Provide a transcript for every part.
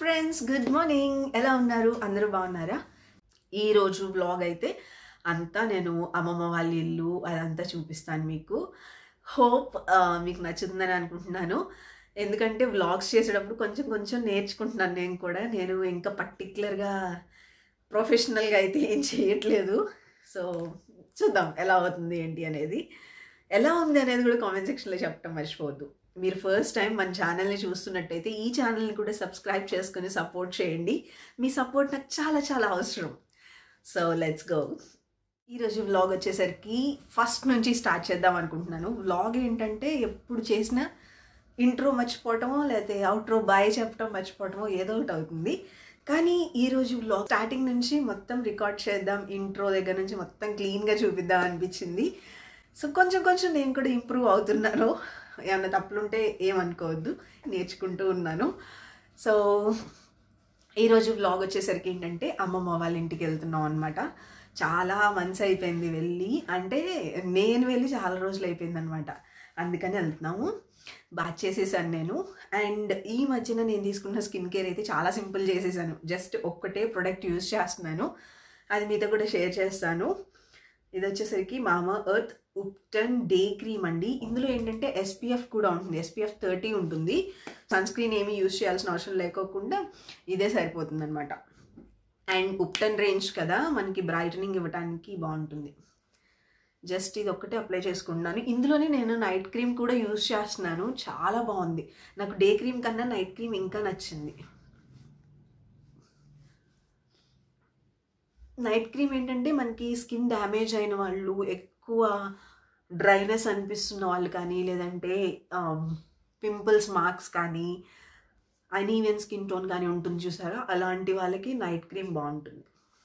Friends good morning ఎలా ఉన్నారు అందరూ బాగున్నారా ఈరోజు వ్లాగ్ అయితే అంతా నేను అమ్మమ్మ వాళ్ళ ఇల్లు అదంతా చూపిస్తాను మీకు హోప్ మీకు నచ్చుతుందని అనుకుంటున్నాను ఎందుకంటే వ్లాగ్స్ చేసేటప్పుడు కొంచెం కొంచెం నేర్చుకుంటున్నాను నేను కూడా నేను ఇంకా పర్టికులర్గా ప్రొఫెషనల్గా అయితే ఏం చేయట్లేదు సో చూద్దాం ఎలా అవుతుంది ఏంటి అనేది ఎలా ఉంది అనేది కూడా కామెంట్ సెక్షన్లో చెప్పడం మర్చిపోవద్దు మీరు ఫస్ట్ టైం మన ఛానల్ని చూస్తున్నట్టయితే ఈ ఛానల్ని కూడా సబ్స్క్రైబ్ చేసుకుని సపోర్ట్ చేయండి మీ సపోర్ట్ నాకు చాలా చాలా అవసరం సో లెట్స్ గో ఈరోజు వ్లాగ్ వచ్చేసరికి ఫస్ట్ నుంచి స్టార్ట్ చేద్దాం అనుకుంటున్నాను వ్లాగ్ ఏంటంటే ఎప్పుడు చేసిన ఇంట్రో మర్చిపోవటమో లేకపోతే అవుట్రో బాయ్ చెప్పడం మర్చిపోవటమో ఏదో ఒకటి అవుతుంది కానీ ఈరోజు వ్లాగ్ స్టార్టింగ్ నుంచి మొత్తం రికార్డ్ చేద్దాం ఇంట్రో దగ్గర నుంచి మొత్తం క్లీన్గా చూపిద్దాం అనిపించింది సో కొంచెం కొంచెం నేను కూడా ఇంప్రూవ్ అవుతున్నాను ఏమన్నా తప్పులుంటే ఏమనుకోవద్దు నేర్చుకుంటూ ఉన్నాను సో ఈరోజు వ్లాగ్ వచ్చేసరికి ఏంటంటే అమ్మమ్మ వాళ్ళ ఇంటికి వెళ్తున్నాం అనమాట చాలా మంత్స్ అయిపోయింది వెళ్ళి అంటే నేను వెళ్ళి చాలా రోజులు అయిపోయింది అనమాట అందుకని వెళ్తున్నాము బాత్ చేసేసాను నేను అండ్ ఈ మధ్యన నేను తీసుకున్న స్కిన్ కేర్ అయితే చాలా సింపుల్ చేసేసాను జస్ట్ ఒక్కటే ప్రొడక్ట్ యూజ్ చేస్తున్నాను అది మీతో కూడా షేర్ చేస్తాను ఇది వచ్చేసరికి మామా ఎర్త్ ఉప్టన్ డే క్రీమ్ అండి ఇందులో ఏంటంటే ఎస్పీఎఫ్ కూడా ఉంటుంది ఎస్పీఎఫ్ థర్టీ ఉంటుంది సన్ స్క్రీన్ ఏమీ యూజ్ చేయాల్సిన అవసరం లేకోకుండా ఇదే సరిపోతుంది అనమాట అండ్ ఉప్టన్ రేంజ్ కదా మనకి బ్రైటనింగ్ ఇవ్వడానికి బాగుంటుంది జస్ట్ ఇది ఒక్కటే అప్లై చేసుకుంటున్నాను ఇందులోనే నేను నైట్ క్రీమ్ కూడా యూజ్ చేస్తున్నాను చాలా బాగుంది నాకు డే క్రీమ్ కన్నా నైట్ క్రీమ్ ఇంకా నచ్చింది నైట్ క్రీమ్ ఏంటంటే మనకి స్కిన్ డ్యామేజ్ అయిన వాళ్ళు ఎక్కువ డ్రైనెస్ అనిపిస్తున్న వాళ్ళు కానీ లేదంటే పింపుల్స్ మార్క్స్ కానీ అన్ఈవెన్ స్కిన్ టోన్ కానీ ఉంటుంది చూసారా అలాంటి వాళ్ళకి నైట్ క్రీమ్ బాగుంటుంది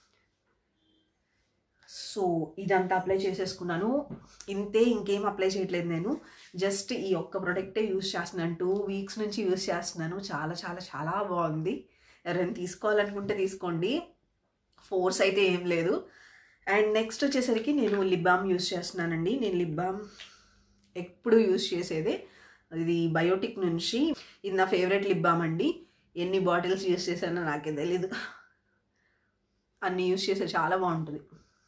సో ఇదంతా అప్లై చేసేసుకున్నాను ఇంతే ఇంకేం అప్లై చేయట్లేదు నేను జస్ట్ ఈ ఒక్క ప్రోడక్టే యూస్ చేస్తున్నాను టూ వీక్స్ నుంచి యూస్ చేస్తున్నాను చాలా చాలా చాలా బాగుంది ఎవరైనా తీసుకోవాలనుకుంటే తీసుకోండి ఫోర్స్ అయితే ఏం లేదు అండ్ నెక్స్ట్ వచ్చేసరికి నేను లిప్ బామ్ యూస్ చేస్తున్నానండి నేను లిప్ బామ్ ఎప్పుడు యూస్ చేసేదే ఇది బయోటిక్ నుంచి ఇది నా ఫేవరెట్ లిప్ బామ్ అండి ఎన్ని బాటిల్స్ యూస్ చేశానో నాకే తెలీదు అన్నీ యూస్ చేసే చాలా బాగుంటుంది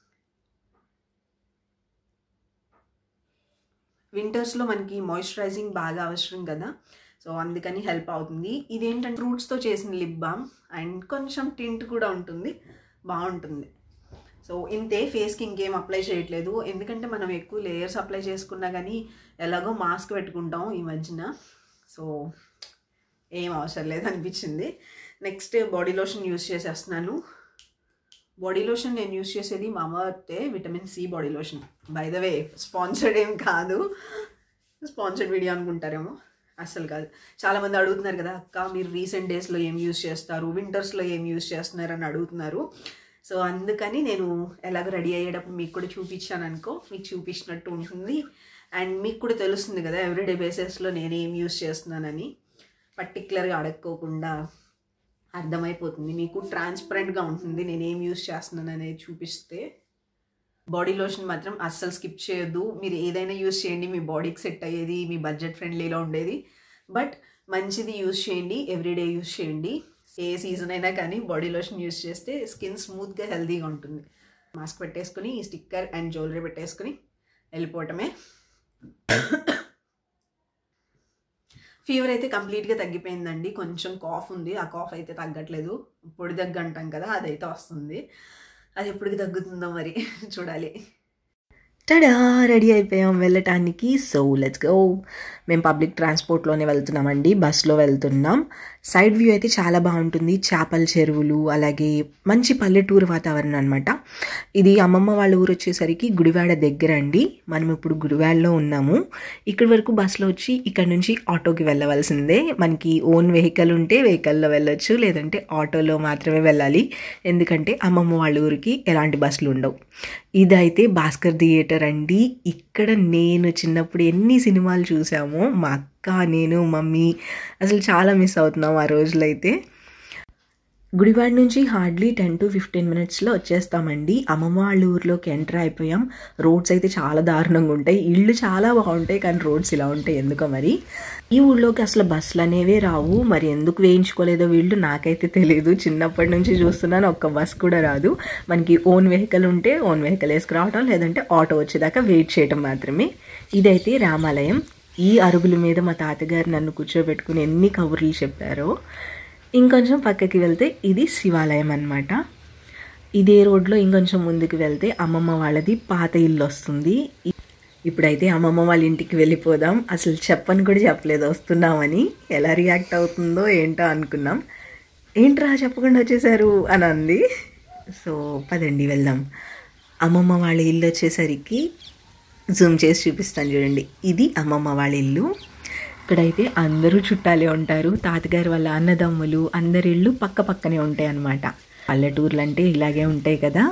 వింటర్స్లో మనకి మాయిశ్చరైజింగ్ బాగా అవసరం కదా సో అందుకని హెల్ప్ అవుతుంది ఇదేంటంటే ఫ్రూట్స్తో చేసిన లిప్ బామ్ అండ్ కొంచెం టింట్ కూడా ఉంటుంది బాగుంటుంది సో ఇంతే ఫేస్కి ఇంకేం అప్లై చేయట్లేదు ఎందుకంటే మనం ఎక్కువ లేయర్స్ అప్లై చేసుకున్నా కానీ ఎలాగో మాస్క్ పెట్టుకుంటాం ఈ మధ్యన సో ఏం అవసరం లేదు అనిపించింది నెక్స్ట్ బాడీ లోషన్ యూస్ చేసేస్తున్నాను బాడీ లోషన్ నేను యూస్ చేసేది Mamaearth vitamin C body lotion by the way sponsored ఏం కాదు స్పాన్సర్డ్ వీడియో అనుకుంటారేమో అస్సలు కాదు చాలామంది అడుగుతున్నారు కదా అక్క మీరు రీసెంట్ డేస్లో ఏం యూస్ చేస్తారు వింటర్స్లో ఏం యూస్ చేస్తున్నారు అని అడుగుతున్నారు సో అందుకని నేను ఎలాగ రెడీ అయ్యేటప్పుడు మీకు కూడా చూపించాను అనుకో మీకు చూపించినట్టు ఉంటుంది అండ్ మీకు కూడా తెలుస్తుంది కదా ఎవ్రీడే బేసిస్లో నేను ఏం యూస్ చేస్తున్నానని పర్టికులర్గా అడక్కోకుండా అర్థమైపోతుంది మీకు ట్రాన్స్పరెంట్గా ఉంటుంది నేను ఏం యూస్ చేస్తున్నాను అనేది చూపిస్తే బాడీ లోషన్ మాత్రం అస్సలు స్కిప్ చేయొద్దు మీరు ఏదైనా యూస్ చేయండి మీ బాడీకి సెట్ అయ్యేది మీ బడ్జెట్ ఫ్రెండ్లీలో ఉండేది బట్ మంచిది యూస్ చేయండి ఎవ్రీడే యూస్ చేయండి ఏ సీజన్ అయినా కానీ బాడీ లోషన్ యూస్ చేస్తే స్కిన్ స్మూత్గా హెల్తీగా ఉంటుంది మాస్క్ పెట్టేసుకుని ఈ స్టిక్కర్ అండ్ జ్యువెలరీ పెట్టేసుకుని వెళ్ళిపోవటమే ఫీవర్ అయితే కంప్లీట్గా తగ్గిపోయిందండి కొంచెం కాఫ్ ఉంది ఆ కాఫ్ అయితే తగ్గట్లేదు పొడి దగ్గు అంటాం కదా అదైతే వస్తుంది అది ఎప్పటికి తగ్గుతుందో మరి చూడాలి టడా రెడీ అయిపోయాం వెళ్ళటానికి సో లెట్స్ గో మేము పబ్లిక్ ట్రాన్స్పోర్ట్లోనే వెళ్తున్నామండి బస్లో వెళ్తున్నాం సైడ్ వ్యూ అయితే చాలా బాగుంటుంది చేపల చెరువులు అలాగే మంచి పల్లెటూరు వాతావరణం అనమాట ఇది అమ్మమ్మ వాళ్ళ ఊరు వచ్చేసరికి గుడివాడ దగ్గర అండి మనం ఇప్పుడు గుడివాడలో ఉన్నాము ఇక్కడి వరకు బస్సులో వచ్చి ఇక్కడ నుంచి ఆటోకి వెళ్ళవలసిందే మనకి ఓన్ వెహికల్ ఉంటే వెహికల్లో వెళ్ళొచ్చు లేదంటే ఆటోలో మాత్రమే వెళ్ళాలి ఎందుకంటే అమ్మమ్మ వాళ్ళ ఊరికి ఎలాంటి బస్సులు ఉండవు ఇదైతే భాస్కర్ థియేటర్ అండి ఇక్కడ నేను చిన్నప్పుడు ఎన్ని సినిమాలు చూసామో మా అక్క నేను మమ్మీ అసలు చాలా మిస్ అవుతున్నాం ఆ రోజులైతే గుడివాడ నుంచి హార్డ్లీ టెన్ టు ఫిఫ్టీన్ మినిట్స్లో వచ్చేస్తామండి అమ్మమ్మ వాళ్ళ ఊర్లోకి ఎంటర్ అయిపోయాం రోడ్స్ అయితే చాలా దారుణంగా ఉంటాయి ఇళ్ళు చాలా బాగుంటాయి కానీ రోడ్స్ ఇలా ఉంటాయి ఎందుకో మరి ఈ ఊళ్ళోకి అసలు బస్సులు అనేవే రావు మరి ఎందుకు వేయించుకోలేదో వీళ్ళు నాకైతే తెలియదు చిన్నప్పటి నుంచి చూస్తున్నాను ఒక్క బస్ కూడా రాదు మనకి ఓన్ వెహికల్ ఉంటే ఓన్ వెహికల్ వేసుకురావటం లేదంటే ఆటో వచ్చేదాకా వెయిట్ చేయటం మాత్రమే ఇదైతే రామాలయం ఈ అరుగుల మీద మా తాతగారు నన్ను కూర్చోబెట్టుకుని ఎన్ని కబుర్లు చెప్పారో ఇంకొంచెం పక్కకి వెళ్తే ఇది శివాలయం అన్నమాట ఇదే రోడ్లో ఇంకొంచెం ముందుకు వెళ్తే అమ్మమ్మ వాళ్ళది పాత ఇల్లు వస్తుంది ఇ- ఇప్పుడైతే అమ్మమ్మ వాళ్ళ ఇంటికి వెళ్ళిపోదాం అసలు చెప్పని కూడా చెప్పలేదు వస్తున్నామని ఎలా రియాక్ట్ అవుతుందో ఏంటో అనుకున్నాం ఏంట్రా చెప్పకుండా వచ్చేసారు అని అంది సో పదండి వెళ్దాం అమ్మమ్మ వాళ్ళ ఇల్లు వచ్చేసరికి జూమ్ చేసి చూపిస్తాను చూడండి ఇది అమ్మమ్మ వాళ్ళ ఇల్లు ఇక్కడైతే అందరూ చుట్టాలే ఉంటారు తాతగారు వాళ్ళ అన్నదమ్ములు అందరి ఇళ్ళు పక్క పక్కనే ఉంటాయి అన్నమాట పల్లెటూర్లు అంటే ఇలాగే ఉంటాయి కదా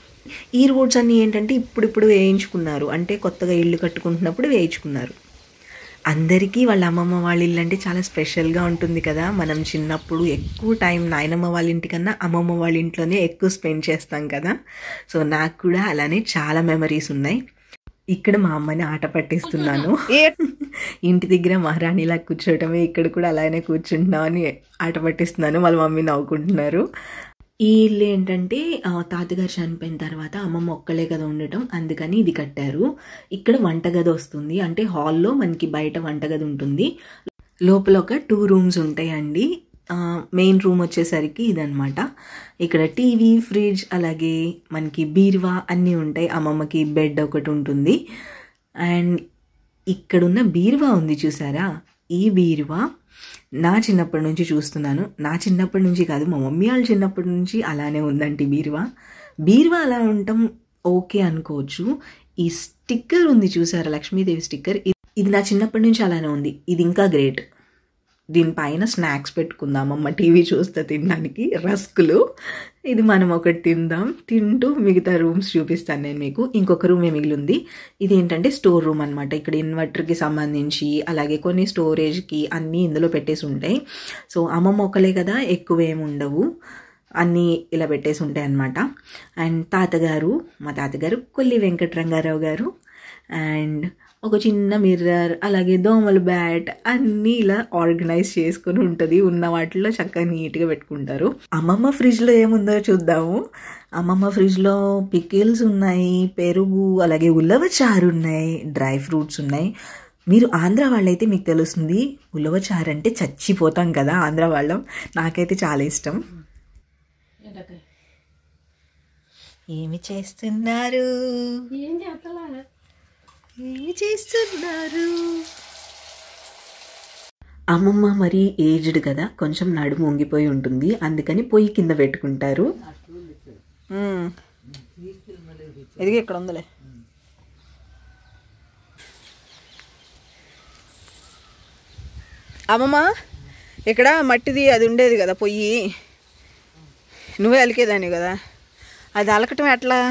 ఈ రోడ్స్ అన్నీ ఏంటంటే ఇప్పుడిప్పుడు వేయించుకున్నారు అంటే కొత్తగా ఇల్లు కట్టుకుంటున్నప్పుడు వేయించుకున్నారు అందరికీ వాళ్ళ అమ్మమ్మ వాళ్ళ ఇల్లు అంటే చాలా స్పెషల్గా ఉంటుంది కదా మనం చిన్నప్పుడు ఎక్కువ టైం నాయనమ్మ వాళ్ళ ఇంటికన్నా అమ్మమ్మ వాళ్ళ ఇంట్లోనే ఎక్కువ స్పెండ్ చేస్తాం కదా సో నాకు కూడా అలానే చాలా మెమరీస్ ఉన్నాయి ఇక్కడ మా అమ్మని ఆట పట్టిస్తున్నాను ఇంటి దగ్గర మహారాణిలా కూర్చోవటమే ఇక్కడ కూడా అలానే కూర్చుంటున్నాం అని ఆట పట్టిస్తున్నాను వాళ్ళ మమ్మీ నవ్వుకుంటున్నారు ఈ ఇల్లు ఏంటంటే ఆ, తాతగారు చనిపోయిన తర్వాత అమ్మమ్మ ఒక్కలే కదా ఉండటం అందుకని ఇది కట్టారు ఇక్కడ వంటగది వస్తుంది అంటే హాల్లో మనకి బయట వంటగది ఉంటుంది లోపల ఒక టూ రూమ్స్ ఉంటాయండి మెయిన్ రూమ్ వచ్చేసరికి ఇదనమాట ఇక్కడ టీవీ ఫ్రిడ్జ్ అలాగే మనకి బీరువా అన్నీ ఉంటాయి అమ్మమ్మకి బెడ్ ఒకటి ఉంటుంది అండ్ ఇక్కడున్న బీరువా ఉంది చూసారా ఈ బీరువా నా చిన్నప్పటి నుంచి చూస్తున్నాను నా చిన్నప్పటి నుంచి కాదు మా మమ్మీ వాళ్ళ చిన్నప్పటి నుంచి అలానే ఉందండి బీరువా బీరువా అలా ఉండటం ఓకే అనుకోవచ్చు ఈ స్టిక్కర్ ఉంది చూసారా లక్ష్మీదేవి స్టిక్కర్ ఇది- ఇది నా చిన్నప్పటి నుంచి అలానే ఉంది ఇది ఇంకా గ్రేట్ దీనిపైన స్నాక్స్ పెట్టుకుందాం అమ్మ టీవీ చూస్తే తినడానికి రస్కులు ఇది మనం ఒకటి తిందాం తింటూ మిగతా రూమ్స్ చూపిస్తాను నేను మీకు ఇంకొక రూమే మిగిలింది ఇది ఏంటంటే స్టోర్ రూమ్ అనమాట ఇక్కడ ఇన్వర్టర్కి సంబంధించి అలాగే కొన్ని స్టోరేజ్కి అన్నీ ఇందులో పెట్టేసి ఉంటాయి సో అమ్మమ్మ ఒకలే కదా ఎక్కువ ఏమి ఉండవు అన్నీ ఇలా పెట్టేసి ఉంటాయి అన్నమాట అండ్ తాతగారు మా తాతగారు కొల్లి వెంకటరంగారావు గారు అండ్ ఒక చిన్న మిర్రర్ అలాగే దోమల బ్యాట్ అన్నీ ఇలా ఆర్గనైజ్ చేసుకొని ఉంటుంది ఉన్న వాటిలో చక్కగా నీట్గా పెట్టుకుంటారు అమ్మమ్మ ఫ్రిడ్జ్లో ఏముందో చూద్దాము అమ్మమ్మ ఫ్రిడ్జ్లో పికిల్స్ ఉన్నాయి పెరుగు అలాగే ఉలవ చారు ఉన్నాయి డ్రై ఫ్రూట్స్ ఉన్నాయి మీరు ఆంధ్ర వాళ్ళైతే మీకు తెలుస్తుంది ఉలవ చారు అంటే చచ్చిపోతాం కదా ఆంధ్ర వాళ్ళం నాకైతే చాలా ఇష్టం ఏమి చేస్తున్నారు ఏం చేస్తలా ఏమి చేస్తున్నారు అమ్మమ్మ మరి ఏజ్డ్ కదా కొంచెం నడుము వంగిపోయి ఉంటుంది అందుకని పొయ్యి కింద పెట్టుకుంటారు ఇది ఇక్కడ ఉందిలే అమ్మమ్మ ఇక్కడ మట్టిది అది ఉండేది కదా పొయ్యి నువ్వే అలికేదాన్ని కదా అది అలకటం ఎట్లా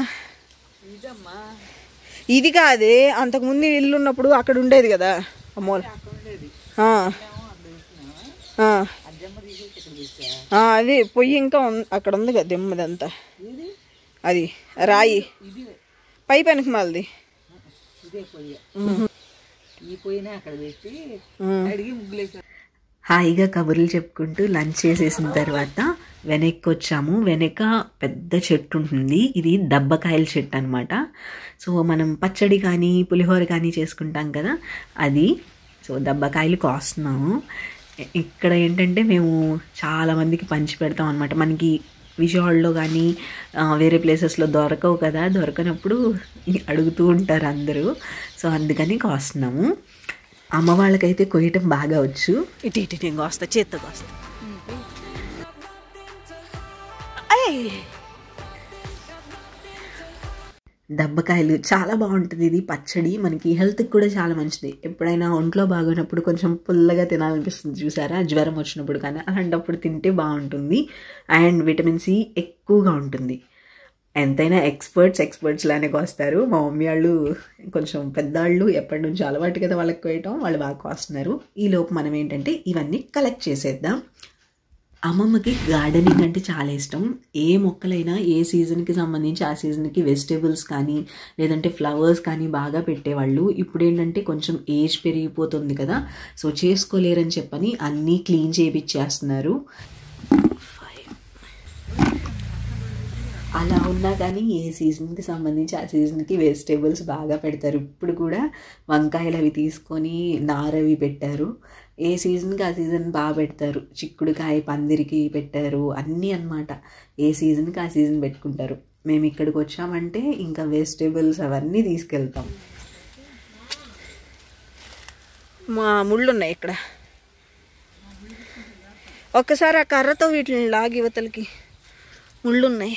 ఇది కాదే అంతకుముందు ఇల్లు ఉన్నప్పుడు అక్కడ ఉండేది కదా అమ్మోలు ఆ. ఆ. ఆ, అది పొయ్యి ఇంకా ఉం- అక్కడ ఉంది కదా దెమ్మదంతా అది రాయి పై పెనక మాలది హాయిగా కబుర్లు చెప్పుకుంటూ లంచ్ చేసేసిన తర్వాత వెనక్కి వచ్చాము వెనక పెద్ద చెట్టు ఉంటుంది ఇది దబ్బకాయల చెట్టు అనమాట సో మనం పచ్చడి కానీ పులిహోర కానీ చేసుకుంటాం కదా అది సో దబ్బకాయలు కోస్తున్నాము ఇక్కడ ఏంటంటే మేము చాలా మందికి పంచి పెడతాం అనమాట మనకి విజయవాడలో కానీ ఆ, వేరే ప్లేసెస్లో దొరకవు కదా దొరకనప్పుడు అడుగుతూ ఉంటారు అందరూ సో అందుకని కోస్తున్నాము అమ్మ వాళ్ళకైతే కొయ్యటం బాగా వచ్చు ఇటు ఇటు నేను వస్తా చేత్తో వస్తా దబ్బకాయలు చాలా బాగుంటుంది ఇది పచ్చడి మనకి హెల్త్కి కూడా చాలా మంచిది ఎప్పుడైనా ఒంట్లో బాగోనప్పుడు కొంచెం పుల్లగా తినాలనిపిస్తుంది చూసారా జ్వరం వచ్చినప్పుడు కానీ అలాంటప్పుడు తింటే బాగుంటుంది అండ్ విటమిన్ సి ఎక్కువగా ఉంటుంది ఎంతైనా ఎక్స్పర్ట్స్ ఎక్స్పర్ట్స్ లానే కోస్తారు మా మమ్మీ వాళ్ళు కొంచెం పెద్దవాళ్ళు ఎప్పటి నుంచో అలవాటు కదా వాళ్ళకి కోయటం వాళ్ళు బాగా కోస్తున్నారు ఈ లోపు మనం ఏంటంటే ఇవన్నీ కలెక్ట్ చేసేద్దాం అమ్మమ్మకి గార్డెనింగ్ అంటే చాలా ఇష్టం ఏ మొక్కలైనా ఏ సీజన్కి సంబంధించి ఆ సీజన్కి వెజిటేబుల్స్ కానీ లేదంటే ఫ్లవర్స్ కానీ బాగా పెట్టేవాళ్ళు ఇప్పుడు ఏంటంటే కొంచెం ఏజ్ పెరిగిపోతుంది కదా సో చేసుకోలేరని చెప్పని అన్నీ క్లీన్ చేయించేస్తున్నారు అలా ఉన్నా కానీ ఏ సీజన్కి సంబంధించి ఆ సీజన్కి వెజిటేబుల్స్ బాగా పెడతారు ఇప్పుడు కూడా వంకాయలు అవి తీసుకొని నారవి పెట్టారు ఏ సీజన్కి ఆ సీజన్ బాగా పెడతారు చిక్కుడుకాయ పందిరికి పెట్టారు అన్నీ అన్నమాట ఏ సీజన్కి ఆ సీజన్ పెట్టుకుంటారు మేము ఇక్కడికి వచ్చామంటే ఇంకా వెజిటేబుల్స్ అవన్నీ తీసుకెళ్తాం మా ముళ్ళు ఉన్నాయి ఇక్కడ ఒక్కసారి ఆ కర్రతో వీటిని లాగి యువతలకి ముళ్ళు ఉన్నాయి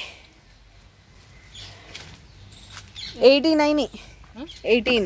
ఎయిటీన్ అయినాయి ఎయిటీన్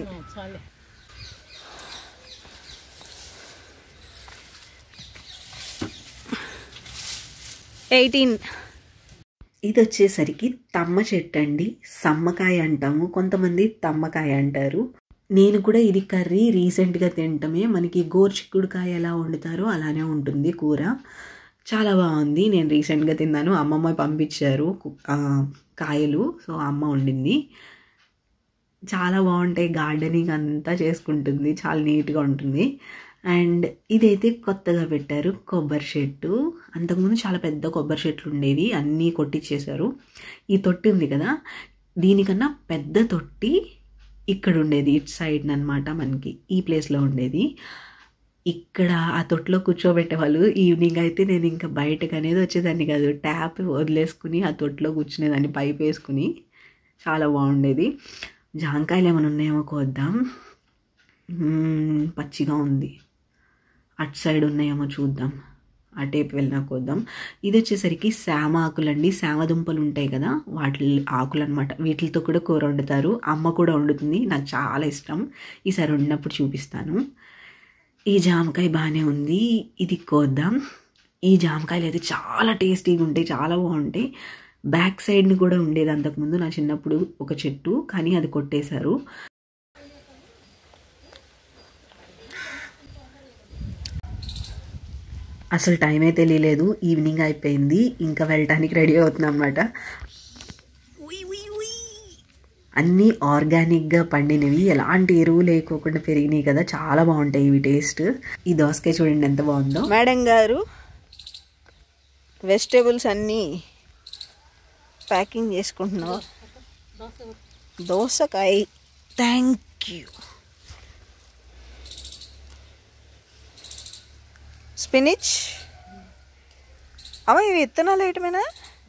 ఎయిటీన్ ఇది వచ్చేసరికి తమ్మ చెట్టు అండి సమ్మకాయ అంటాము కొంతమంది తమ్మకాయ అంటారు నేను కూడా ఇది కర్రీ రీసెంట్గా తింటమే మనకి గోర్చిక్కుడుకాయ ఎలా వండుతారో అలానే ఉంటుంది కూర చాలా బాగుంది నేను రీసెంట్గా తిన్నాను అమ్మమ్మ పంపించారు కు- ఆ, కాయలు సో అమ్మ వండింది చాలా బాగుంటాయి గార్డెనింగ్ అంతా చేసుకుంటుంది చాలా నీట్గా ఉంటుంది అండ్ ఇదైతే కొత్తగా పెట్టారు కొబ్బరి చెట్టు అంతకుముందు చాలా పెద్ద కొబ్బరి చెట్లు ఉండేవి అన్నీ కొట్టించేశారు ఈ తొట్టి ఉంది కదా దీనికన్నా పెద్ద తొట్టి ఇక్కడ ఉండేది ఇటు సైడ్ అనమాట మనకి ఈ ప్లేస్లో ఉండేది ఇక్కడ ఆ తొట్టులో కూర్చోబెట్టేవాళ్ళు ఈవినింగ్ అయితే నేను ఇంకా బయటకు అనేది వచ్చేదాన్ని కాదు ట్యాప్ వదిలేసుకుని ఆ తొట్టులో కూర్చునేదాన్ని పైప్ వేసుకుని చాలా బాగుండేది జాంకాయలు ఏమైనా ఉన్నాయేమో కోద్దాం మ్మ్, పచ్చిగా ఉంది అటు సైడ్ ఉన్నాయేమో చూద్దాం అటేపు వెళ్ళినా కోద్దాం ఇది వచ్చేసరికి శామ ఆకులండి శామ దుంపలు ఉంటాయి కదా వాటి ఆకులు అనమాట వీటితో కూడా కూర వండుతారు అమ్మ కూడా వండుతుంది నాకు చాలా ఇష్టం ఈసారి వండినప్పుడు చూపిస్తాను ఈ జామకాయ బాగానే ఉంది ఇది కోద్దాం ఈ జామకాయలు అయితే చాలా టేస్టీగా ఉంటాయి చాలా బాగుంటాయి బ్యాక్ సైడ్ని కూడా ఉండేది అంతకుముందు నా చిన్నప్పుడు ఒక చెట్టు కానీ అది కొట్టేశారు అసలు టైమే తెలియలేదు ఈవినింగ్ అయిపోయింది ఇంకా వెళ్ళటానికి రెడీ అవుతున్నాం అనమాట అన్నీ ఆర్గానిక్గా పండినవి ఎలాంటి ఎరువు లేకోకుండా పెరిగినాయి కదా చాలా బాగుంటాయి ఇవి టేస్ట్ ఈ దోసకాయ చూడండి ఎంత బాగుందో మేడం గారు వెజిటేబుల్స్ అన్నీ ప్యాకింగ్ చేసుకుంటున్నావు దోసకాయ థ్యాంక్ యూ స్పినిచ్ అమ్మ ఇవి విత్తనాలు వేయటమేనా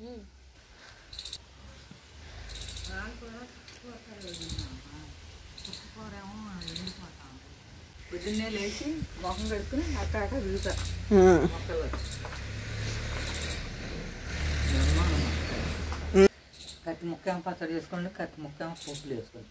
పొద్దున్నే లేచి మొహం కడుక్కుని అక్కడ అక్కడ తిరుగుతా ఆ. కత్తి ముక్కేమో పచ్చడి చేసుకోండి కత్తి ముక్కేమో పోపులు వేసుకోండి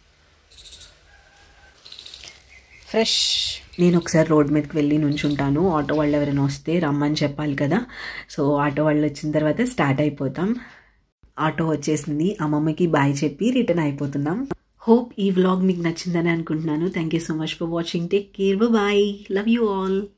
ఫ్రెష్ నేను ఒకసారి రోడ్ మీదకి వెళ్ళి నుంచుంటాను ఆటో వాళ్ళు ఎవరైనా వస్తే రమ్మని చెప్పాలి కదా సో ఆటో వాళ్ళు వచ్చిన తర్వాత స్టార్ట్ అయిపోతాం ఆటో వచ్చేసింది అమ్మమ్మకి బాయ్ చెప్పి రిటర్న్ అయిపోతున్నాం హోప్ ఈ వ్లాగ్ మీకు నచ్చిందని అనుకుంటున్నాను thank you so much for watching take care bye love you all